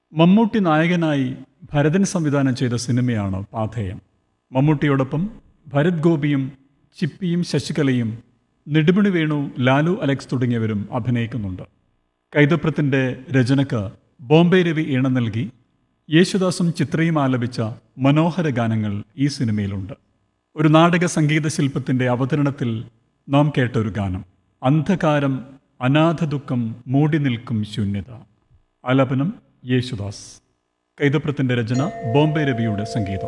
മമ്മൂട്ടി നായകനായി ഭരതൻ സംവിധാനം ചെയ്ത സിനിമയാണ് പാഥേയം മമ്മൂട്ടിയോടൊപ്പം ഭരത് ഗോപിയും ചിപ്പിയും ശശികലയും നെടുമണി വേണു ലാലു അലക്സ് തുടങ്ങിയവരും അഭിനയിക്കുന്നുണ്ട് കൈതപ്രത്തിൻ്റെ രചനക്ക് ബോംബെ രവി ഈണം നൽകി യേശുദാസും ചിത്രയും ആലപിച്ച മനോഹര ഗാനങ്ങൾ ഈ സിനിമയിലുണ്ട് ഒരു നാടക സംഗീത ശില്പത്തിൻ്റെ അവതരണത്തിൽ നാം കേട്ട ഒരു ഗാനം അന്ധകാരം അനാഥ ദുഃഖം മൂടി നിൽക്കും ശൂന്യത ആലാപനം യേശുദാസ് കൈതപ്രത്തിൻ്റെ രചന ബോംബെ രവിയുടെ സംഗീതം